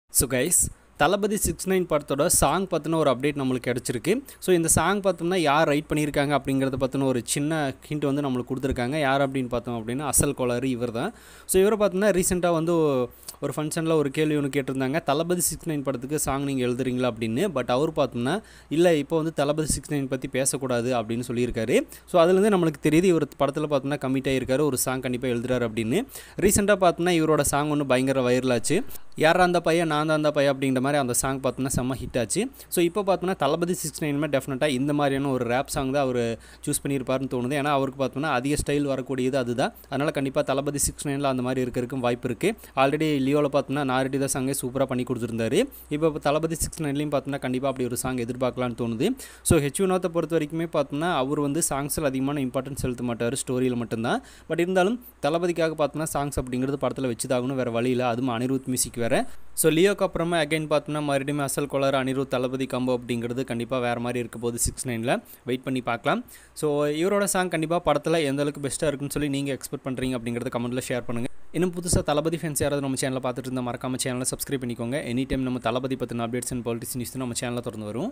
so guys Thalapathy six nine படத்தோட song பற்றின ஒரு அப்டேட் நம்மளுக்கு கிடச்சிருக்கு ஸோ இந்த சாங் பார்த்தோம்னா யார் ரைட் பண்ணியிருக்காங்க அப்படிங்கிறத பற்றின ஒரு சின்ன ஹிண்ட் வந்து நம்மளுக்கு கொடுத்துருக்காங்க யார் அப்படின்னு பார்த்தோம் அப்படின்னா அசல் கோளாறு இவர் தான் ஸோ இவரை பார்த்தோம்னா ரீசெண்டாக வந்து ஒரு ஃபங்க்ஷனில் ஒரு கேள்வி ஒன்று கேட்டிருந்தாங்க தளபதி சிக்ஸ் நைன் படத்துக்கு சாங் நீங்கள் எழுதுறீங்களா அப்படின்னு பட் அவர் பார்த்தோம்னா இல்லை இப்போ வந்து தளபதி சிக்ஸ் நைன் பற்றி பேசக்கூடாது அப்படின்னு சொல்லியிருக்காரு ஸோ அதுலேருந்து நம்மளுக்கு தெரியுது இவர் படத்தில் பார்த்தோம்னா கமிட் ஆகியிருக்காரு ஒரு சாங் கண்டிப்பாக எழுதுறாரு அப்படின்னு ரீசெண்டாக பார்த்தோம்னா இவரோட சாங் ஒன்று பயங்கர வைரல் ஆச்சு யாரா அந்த பையன் நான் தான் அந்த பையன் அப்படிங்கிற மாதிரி அந்த சாங் பார்த்தோம்னா செம்ம ஹிட் ஆச்சு ஸோ இப்போ பார்த்தோம்னா தளபதி சிக்ஸ் நைனுமே டெஃபினட்டாக இந்த மாதிரியான ஒரு ரேப் சாங் தான் அவர் சூஸ் பண்ணியிருப்பாருன்னு தோணுது ஏன்னா அவருக்கு பார்த்தோம்னா அதிக ஸ்டைல் வரக்கூடியது அதுதான் அதனால் கண்டிப்பாக தளபதி சிக்ஸ் நைனில் அந்த மாதிரி இருக்கிறதுக்கும் வாய்ப்பு இருக்குது ஆல்ரெடி லியோவில் பார்த்தோம்னா நாரடி தான் சாங்கே சூப்பராக பண்ணி கொடுத்துருந்தாரு இப்போ இப்போ தளபதி சிக்ஸ் நைன்லையும் பார்த்தோம்னா கண்டிப்பாக அப்படி ஒரு சாங் எதிர்பார்க்கலான்னு தோணுது ஸோ ஹெச் வினோத்தை பொறுத்த வரைக்குமே பார்த்தோம்னா அவர் வந்து சாங்ஸில் அதிகமான இம்பார்ட்டன்ஸ் செலுத்த மாட்டார் ஸ்டோரியில் மட்டும்தான் பட் இருந்தாலும் தளபதிக்காக பார்த்தோம்னா சாங்ஸ் அப்படிங்கிறது படத்தில் வச்சுதாகணும் வேறு வழியில் அதுவும் அனிருத் மியூசிக் வேறு ஸோ லியோக்கு அப்புறமா அகைன் பார்த்தோம்னா மறுபடியும் அசல் கோளாறு அனிருத் தளபதி கம்போ அப்படிங்கிறது கண்டிப்பாக வேறு மாதிரி இருக்க போது சிக்ஸ் நைனில் வெயிட் பண்ணி பார்க்கலாம் ஸோ இவரோட சாங் கண்டிப்பாக படத்தில் எந்த அளவுக்கு பெஸ்ட்டாக இருக்குன்னு சொல்லி நீங்கள் எக்ஸ்பெக்ட் பண்ணுறீங்க அப்படிங்கிறத கமெண்ட்டில் ஷேர் பண்ணுங்கள் இன்னும் புதுசாக தளபதி ஃபேன்ஸ் யாராவது நம்ம சேனலில் பார்த்துட்டு இருந்தால் மறக்காம சேனலை சப்ஸ்கிரைப் பண்ணிக்கோங்க எனி டைம் நம்ம தளபதி பற்றின அப்டேட்ஸ் அண்ட் பாலிட்டிக்ஸ் நியூஸ் நம்ம சேனலில் திறந்து வரும்